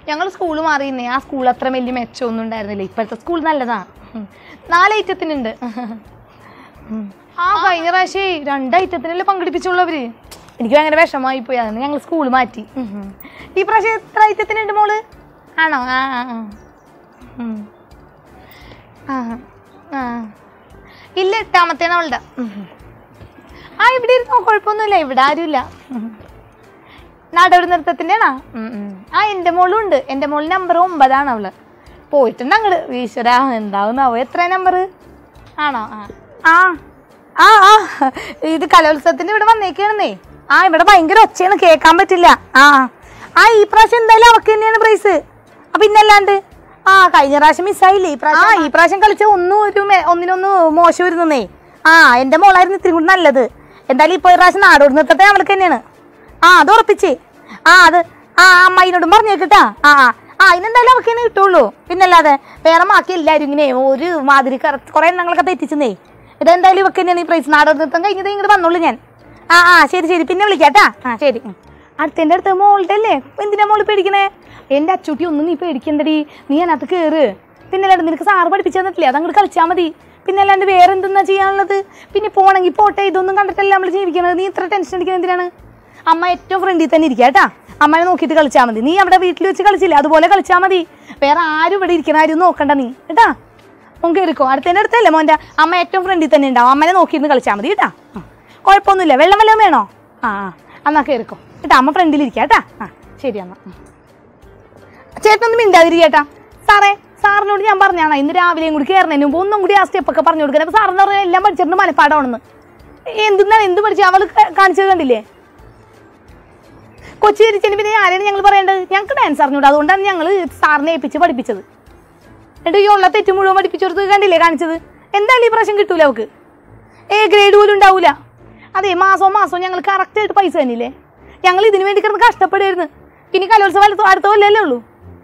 ഞങ്ങൾ സ്കൂൾ മാറിയിരുന്നേ ആ സ്കൂൾ അത്ര വലിയ മെച്ചമൊന്നും ഉണ്ടായിരുന്നില്ല ഇപ്പോഴത്തെ സ്കൂൾ നല്ലതാ ഉം. നാല് ഐറ്റത്തിനുണ്ട് ഉം. ആ കഴിഞ്ഞ പ്രാവശ്യം രണ്ട് ഐറ്റത്തിനല്ലേ പങ്കെടുപ്പിച്ചുള്ളൂ അവര് എനിക്ക് ഭയങ്കര വിഷമമായി പോയി അതാണ് ഞങ്ങൾ സ്കൂൾ മാറ്റി ഉം ഉം. ഈ പ്രാവശ്യം എത്ര ഐറ്റത്തിനുണ്ട് മോള് ആണോ ആ ആ ആ. ഉം. ആ ആ ഇല്ല എട്ടാമത്തേണ് അവളുടെ ഉം. ആ ഇവിടെ ഇരുന്നോ കുഴപ്പമൊന്നുമില്ല ഇവിടെ ആരുമില്ല ഉം. നാടോടി നൃത്തത്തിൻ്റെ ആണോ ആ എൻ്റെ മോളും ഉണ്ട് എൻ്റെ മോൾ നമ്പർ ഒമ്പതാണ് അവള് പോയിട്ടുണ്ട് അങ്ങോട്ട് ഈശ്വര എന്താവുന്നാവോ എത്ര നമ്പർ ആണോ ആ ആ ആ ആ ഇത് കലോത്സവത്തിന് ഇവിടെ വന്നേക്കാണെന്നേ ആ ഇവിടെ ഭയങ്കര ഒച്ചയാണ് കേൾക്കാൻ പറ്റില്ല ആ ആ ഈ പ്രാവശ്യം എന്തായാലും അവർക്ക് തന്നെയാണ് പ്രൈസ് ആ പിന്നല്ലാണ്ട് ആ കഴിഞ്ഞ പ്രാവശ്യം മിസ്സായില്ലേ ഈ പ്രാവശ്യം ആ ഈ പ്രാവശ്യം കളിച്ച ഒന്നും ഒരു മെ- ഒന്നിനൊന്ന് മോശം വരുന്നേ ആ എൻ്റെ മോളായിരുന്നു ഇത്തിരി കൂടി നല്ലത് എന്തായാലും ഇപ്പോൾ ഈ പ്രാവശ്യം നാടോടി നൃത്തത്തെ അവൾക്ക് തന്നെയാണ് ആ അത് ഉറപ്പിച്ച് ആ അത് ആ അമ്മായിനോടും പറഞ്ഞേക്കിട്ടാ ആ ആ ആ അതിനെന്തായാലും അവർക്ക് തന്നെ കിട്ടുള്ളൂ പിന്നല്ലാതെ വേറെ മാക്കി എല്ലാവരും ഇങ്ങനെ ഒരു മാതിരി കുറേ എണ്ണങ്ങളൊക്കെ തെറ്റിച്ചെന്നേ ഇതെന്തായാലും ഇവക്ക് തന്നെയാണ് ഈ പ്രൈസ് നാടോടി നൃത്തം കഴിഞ്ഞത് ഇങ്ങോട്ട് വന്നോളൂ ഞാൻ ആ ആ ശരി ശരി പിന്നെ വിളിക്കാട്ടാ ആ ശരി ഉം. അടുത്തൻ്റെ അടുത്ത് മോളുടെ അല്ലേ എന്തിനാ മോള് പേടിക്കണേ എൻ്റെ അച്ചൂട്ടി ഒന്നും നീ പേടിക്കണ്ടടി നീ അതിനകത്ത് കയറ് പിന്നെ അല്ലാണ്ട് നിനക്ക് സാറ് പഠിപ്പിച്ചു തന്നിട്ടില്ലേ അതങ്ങോട്ട് കളിച്ചാൽ മതി പിന്നെ അല്ലാണ്ട് വേറെ എന്തെന്നാ ചെയ്യാനുള്ളത് പിന്നെ പോണെങ്കിൽ പോട്ടെ ഇതൊന്നും കണ്ടിട്ടല്ല നമ്മൾ ജീവിക്കണത് നീ ഇത്ര ടെൻഷൻ അടിക്കുന്നത് എന്തിനാണ് അമ്മ ഏറ്റവും ഫ്രണ്ടിൽ തന്നെ ഇരിക്കുക കേട്ടാ അമ്മനെ നോക്കിയിട്ട് കളിച്ചാൽ മതി നീ അവിടെ വീട്ടിൽ വെച്ച് കളിച്ചില്ലേ അതുപോലെ കളിച്ചാൽ മതി വേറെ ആരും ഇവിടെ ഇരിക്കണ ആരും നോക്കണ്ട നീ കേട്ടാ മോൻ കയറിക്കോ അടുത്തതിൻ്റെ അടുത്തല്ലേ മോൻ്റെ അമ്മ ഏറ്റവും ഫ്രണ്ടിൽ തന്നെ ഉണ്ടാവും അമ്മനെ നോക്കിയിരുന്ന് കളിച്ചാൽ മതി കേട്ടാ ആ. കുഴപ്പമൊന്നുമില്ല വെള്ളം വല്ലതും വേണോ ആ ആ എന്നാ കയറിക്കോ കേട്ടാ അമ്മ ഫ്രണ്ടിലിരിക്കുക കേട്ടാ ആ ശരി എന്നാ ഉം. ചേട്ടനൊന്നും മിണ്ടാതിരിക്കട്ടാ സാറേ സാറിനോട് ഞാൻ പറഞ്ഞാണ് ഇന്ന് രാവിലെയും കൂടി കയറുന്നതിന് മുമ്പ് ഒന്നും കൂടി ആ സ്റ്റെപ്പൊക്കെ പറഞ്ഞു കൊടുക്കണം അപ്പോൾ സാറെന്ന് പറഞ്ഞാൽ എല്ലാം പഠിച്ചിട്ടുണ്ട് മനപ്പാടാണെന്ന് എന്തിനാണ് എന്ത് പഠിച്ചു അവൾ കാണിച്ചത് കണ്ടില്ലേ കൊച്ചി തിരിച്ചതിന് പിന്നെ ആരെയാണ് ഞങ്ങൾ പറയേണ്ടത് ഞങ്ങൾക്ക് ഡാൻസ് അറിഞ്ഞൂടാ അതുകൊണ്ടാണ് ഞങ്ങൾ സാറിനെ ഏൽപ്പിച്ച് പഠിപ്പിച്ചത് എന്നിട്ട് ഈ ഉള്ള തെറ്റ് മുഴുവൻ പഠിപ്പിച്ചു കൊടുത്ത് കണ്ടില്ലേ കാണിച്ചത് എന്തായാലും ഈ പ്രാവശ്യം കിട്ടൂല അവൾക്ക് എ ഗ്രേഡ് പോലും ഉണ്ടാവൂല അതെ മാസവും മാസവും ഞങ്ങൾ കറക്റ്റായിട്ട് പൈസ തന്നില്ലേ ഞങ്ങൾ ഇതിനു വേണ്ടി കിടന്ന് കഷ്ടപ്പെടുമായിരുന്നു ഇനി കലോത്സവം അടുത്ത അടുത്ത കൊല്ലല്ലേ ഉള്ളൂ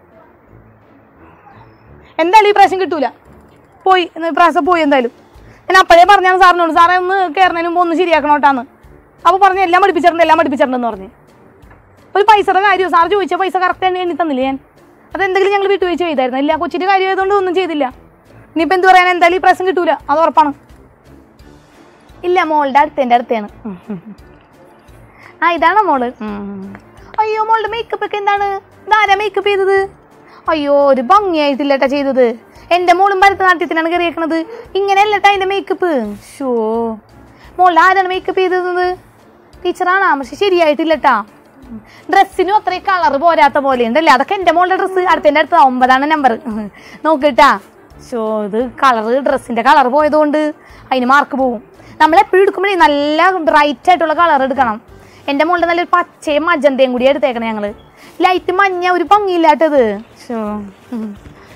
എന്തായാലും ഈ പ്രാവശ്യം കിട്ടൂല പോയി ഇന്ന് ഈ പ്രാവശ്യം പോയി എന്തായാലും ഞാൻ അപ്പോഴേ പറഞ്ഞാണ് സാറിനോട് സാറേ ഒന്ന് കയറുന്നതിന് മുമ്പ് ഒന്ന് ശരിയാക്കണോട്ടാന്ന് അപ്പോൾ പറഞ്ഞു എല്ലാം പഠിപ്പിച്ചിട്ടുണ്ട് എല്ലാം പഠിപ്പിച്ചിട്ടുണ്ടെന്ന് പറഞ്ഞ് ഒരു പൈസയുടെ കാര്യം സാർ ചോദിച്ച പൈസ കറക്റ്റ് തന്നെ എണ്ണി തന്നില്ലേ ഞാൻ അതെന്തെങ്കിലും ഞങ്ങൾ വിട്ടുവീഴ്ച ചെയ്തായിരുന്നു ഇല്ല കൊച്ചിൻ്റെ കാര്യം ആയതുകൊണ്ട് ഒന്നും ചെയ്തില്ല ഇനിയിപ്പോൾ എന്ത് പറയാൻ എന്തായാലും ഈ പ്രാവശ്യം കിട്ടൂല അത് ഉറപ്പാണ് ഇല്ല മോളുടെ അടുത്തേൻ്റെ അടുത്താണ് ഉം, ഉം, ഉം. ആ ഇതാണോ മോള് ഉം. അയ്യോ മോളുടെ മേക്കപ്പ് ഒക്കെ എന്താണ് ഇതാരാ മേക്കപ്പ് ചെയ്തത് അയ്യോ ഒരു ഭംഗിയായിട്ടില്ല കേട്ടാ ചെയ്തത് എൻ്റെ മോളും ഭരതനാട്യത്തിനാണ് കയറിയേക്കണത് ഇങ്ങനെയല്ലട്ടാ അതിൻ്റെ മേക്കപ്പ് ഷോ മോളുടെ ആരാണ് മേക്കപ്പ് ചെയ്തത് ടീച്ചറാണാ പക്ഷെ ശരിയായിട്ടില്ലട്ടാ ഡ്രസ്സിനും അത്രയും കളർ പോരാത്ത പോലെ ഉണ്ടല്ലേ അതൊക്കെ എൻ്റെ മോളുടെ ഡ്രസ്സ് അടുത്തതിൻ്റെ അടുത്ത് ഒമ്പതാണ് നമ്പർ നോക്കിട്ടാ ഷോ ഇത് കളറ് ഡ്രസ്സിൻ്റെ കളർ പോയതുകൊണ്ട് അതിന് മാർക്ക് പോകും നമ്മൾ എപ്പോഴും എടുക്കുമ്പോഴേ നല്ല ബ്രൈറ്റ് ആയിട്ടുള്ള കളർ എടുക്കണം എൻ്റെ മോളുടെ നല്ലൊരു പച്ചയും മജന്തയും കൂടി എടുത്തേക്കണേ ഞങ്ങൾ ലൈറ്റ് മഞ്ഞ ഒരു ഭംഗിയില്ലാട്ടത് ഷോ ഉം.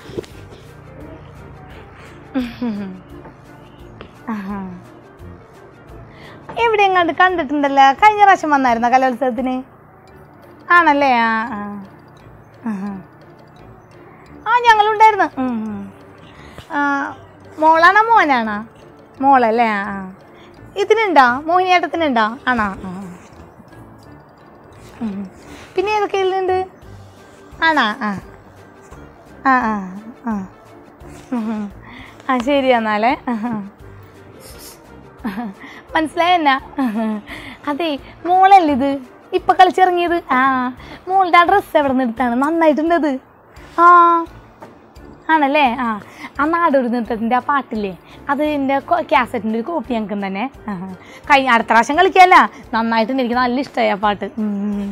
ആഹാ. എവിടെ എങ്ങാണ്ട് കണ്ടിട്ടുണ്ടല്ലോ കഴിഞ്ഞ പ്രാവശ്യം വന്നായിരുന്ന കലോത്സവത്തിന് ആണല്ലേ ആ ആ ആഹാ. ആ ഞങ്ങളുണ്ടായിരുന്നു ഉം, ഉം. ആ, മോളാണോ മോനാണോ മോളല്ലേ ആ ആ. ഇതിനുണ്ടോ മോഹിനിയാട്ടത്തിനുണ്ടോ ആണോ ആ ഉം. പിന്നെ ഏതൊക്കെ ഇതിലുണ്ട് ആണോ ആ ആ ആ ആ ഉം. ആ ശരി എന്നാലേ മനസ്സിലായ എന്നാ അതെ മോളല്ലേ ഇത് ഇപ്പൊ കളിച്ചിറങ്ങിയത് ആ മോളുടെ ആ ഡ്രസ്സ് എവിടെ നിന്ന് എടുത്താണ് നന്നായിട്ടുണ്ട് അത് ആ ആണല്ലേ ആ ആ നാടോടി നൃത്തത്തിൻ്റെ ആ പാട്ടില്ലേ അത് എൻ്റെ കാസറ്റിൻ്റെ ഒരു കോപ്പി ഞങ്ങൾക്ക് തന്നെ ആ. കഴിഞ്ഞ അടുത്ത പ്രാവശ്യം കളിക്കാല്ല നന്നായിട്ടുണ്ട് എനിക്ക് നല്ല ഇഷ്ടമായി ആ പാട്ട് ഉം.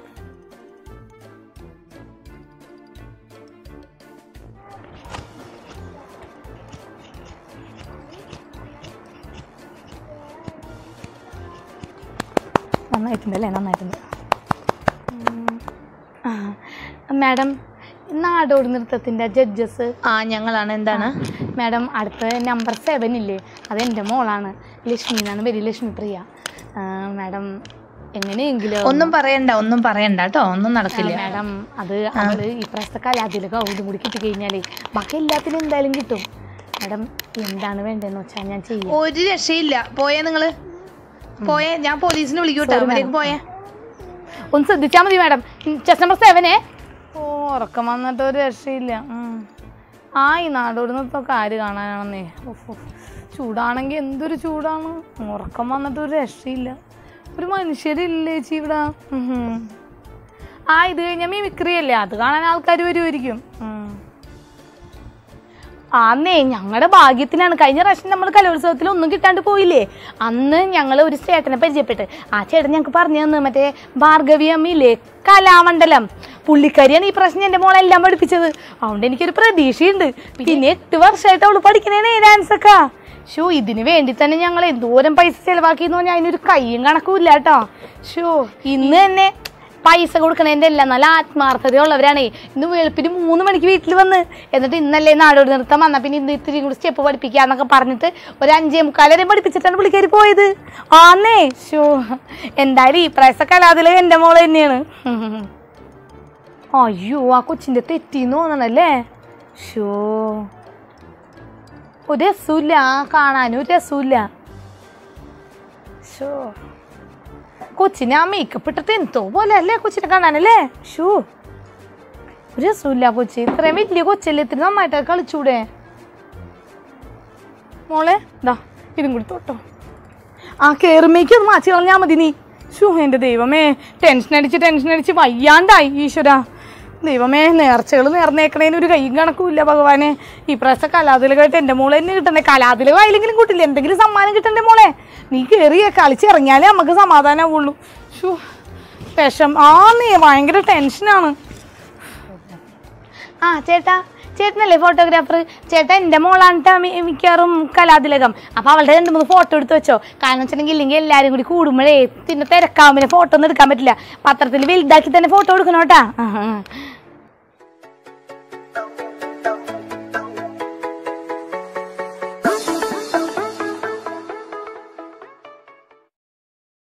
നന്നായിട്ടുണ്ട് അല്ലേ നന്നായിട്ടുണ്ട് ഉം. ആ മാഡം നാടോടി നൃത്തത്തിൻ്റെ ജഡ്ജസ് ആ ഞങ്ങളാണ് എന്താണ് മാഡം അടുത്ത നമ്പർ സെവൻ ഇല്ലേ അത് എൻ്റെ മോളാണ് ലക്ഷ്മി എന്നാണ് പേര് ലക്ഷ്മി പ്രിയ ആ, മാഡം എങ്ങനെയെങ്കിലും ഒന്നും പറയണ്ട ഒന്നും പറയണ്ട കേട്ടോ ഒന്നും നടക്കില്ല മാഡം അത് അവള് ഈ പ്രാവശ്യത്തെ കലാതിലൊക്കെ ഇതും കൂടി കിട്ടി കഴിഞ്ഞാലേ ബാക്കി എല്ലാത്തിനും എന്തായാലും കിട്ടും മാഡം എന്താണ് വേണ്ടതെന്ന് വെച്ചാൽ ഞാൻ ചെയ്യാം ഒരു രക്ഷയില്ല പോയേ നിങ്ങള് പോയേ ഞാൻ പോലീസിനെ വിളിക്കൂട്ടോ Sorry, അവരേക്ക് madam. പോയേ ഒന്ന് ശ്രദ്ധിച്ചാൽ മതി മാഡം ചെസ് നമ്പർ സെവനേ ഓ ഉറക്കം വന്നിട്ട് ഒരു രക്ഷയില്ല ഉം. ആ ഈ നാടോട് നിർത്തൊക്കെ ആര് കാണാനാണെന്നേ ഉഫ്, ഉഫ്. ചൂടാണെങ്കിൽ എന്തൊരു ചൂടാണ് ഉറക്കം വന്നിട്ട് ഒരു രക്ഷയില്ല ഒരു മനുഷ്യരില്ലേ ചേച്ചി ഇവിടെ ഉം. ആ ഇത് കഴിഞ്ഞാൽ മിമിക്രി അല്ലേ അത് കാണാൻ ആൾക്കാർ വരുമായിരിക്കും ഉം. ആന്നേ ഞങ്ങളുടെ ഭാഗ്യത്തിനാണ് കഴിഞ്ഞ പ്രാവശ്യം നമ്മൾ കലോത്സവത്തിൽ ഒന്നും കിട്ടാണ്ട് പോയില്ലേ അന്ന് ഞങ്ങൾ ഒരു ചേട്ടനെ പരിചയപ്പെട്ട് ആ ചേട്ടൻ ഞങ്ങൾക്ക് പറഞ്ഞു തന്നു മറ്റേ ഭാർഗവി അമ്മയില്ലേ കലാമണ്ഡലം പുള്ളിക്കാരിയാണ് ഈ പ്രശ്നം എൻ്റെ മോളെല്ലാം പഠിപ്പിച്ചത് അതുകൊണ്ട് എനിക്കൊരു പ്രതീക്ഷയുണ്ട് പിന്നെ എട്ട് വർഷമായിട്ട് അവള് പഠിക്കണേനെ ഡാൻസ് ഒക്കെ ഷോ ഇതിന് വേണ്ടി തന്നെ ഞങ്ങൾ എന്തോരം പൈസ ചെലവാക്കിയെന്ന് പറഞ്ഞാൽ അതിനൊരു കയ്യും കണക്കും ഇല്ല കേട്ടോ ഷോ ഇന്ന് തന്നെ പൈസ കൊടുക്കണതിൻ്റെ എല്ലാം നല്ല ആത്മാർത്ഥതയുള്ളവരാണേ ഇന്ന് വെളുപ്പിന് മൂന്ന് മണിക്ക് വീട്ടിൽ വന്ന് എന്നിട്ട് ഇന്നല്ലേ നാടോട് നൃത്തം വന്നാൽ പിന്നെ ഇന്ന് ഇത്തിരി കൂടി സ്റ്റെപ്പ് പഠിപ്പിക്കാന്നൊക്കെ പറഞ്ഞിട്ട് ഒരു അഞ്ചേ മുക്കാലരെ പഠിപ്പിച്ചിട്ടാണ് പുള്ളിക്കാരി പോയത് ആന്നേ ഷോ എന്തായാലും ഈ പ്രായസ കലാതിലെ എൻ്റെ മോള് തന്നെയാണ് അയ്യോ ആ കൊച്ചിൻ്റെ തെറ്റിന്ന് തോന്നണല്ലേ ഷോ ഒരു രസമില്ല കാണാനും ഒരു രസമില്ല ഷോ കൊച്ചിനെ ആ മേക്കപ്പ് ഇട്ടിട്ട് എന്തോ പോലെ അല്ലേ കൊച്ചിനെ കാണാനല്ലേ ഷൂ ഒരു രസമില്ല കൊച്ചി ഇത്രയും വലിയ കൊച്ചല്ലേ ഇത്തിരി നന്നായിട്ട് കളിച്ചൂടെ മോളെ ദാ ഇതും കൂടി തൊട്ടോ ആ കേറുമേക്ക് അത് മാറ്റി കളഞ്ഞാൽ മതി നീ ഷൂ എൻ്റെ ദൈവമേ ടെൻഷൻ അടിച്ച് ടെൻഷൻ അടിച്ച് വയ്യാണ്ടായി ഈശ്വര ദൈവമേ നേർച്ചകൾ നേർന്നേക്കണേന് ഒരു കൈയും കണക്കുമില്ല ഭഗവാനെ ഈ പ്രാവശ്യം കലാതിലകായിട്ട് എൻ്റെ മോളെ തന്നെ കിട്ടണ്ടേ കലാതിലകം ആയില്ലെങ്കിലും കൂട്ടില്ല എന്തെങ്കിലും സമ്മാനം കിട്ടണ്ടേ മോളെ നീ കയറിയ കളിച്ചിറങ്ങിയാലേ നമുക്ക് സമാധാനമാവുള്ളൂ ഷൂ വിഷം ആ നീ ഭയങ്കര ടെൻഷനാണ് ആ ചേട്ടാ ചേട്ടനല്ലേ ഫോട്ടോഗ്രാഫർ ചേട്ടാ എൻ്റെ മോളാണ് ട്ടാ മി- മിക്കവാറും കലാതിലകം അപ്പോൾ അവളുടെ രണ്ട് മൂന്ന് ഫോട്ടോ എടുത്ത് വെച്ചോ കാരണം വെച്ചിട്ടുണ്ടെങ്കിൽ ഇല്ലെങ്കിൽ എല്ലാവരും കൂടി കൂടുമ്പോഴേ പിന്നെ തിരക്കാവും പിന്നെ ഫോട്ടോ ഒന്നും എടുക്കാൻ പറ്റില്ല പത്രത്തിൽ വലുതാക്കി തന്നെ ഫോട്ടോ എടുക്കണം കേട്ടാ ആ, ആ.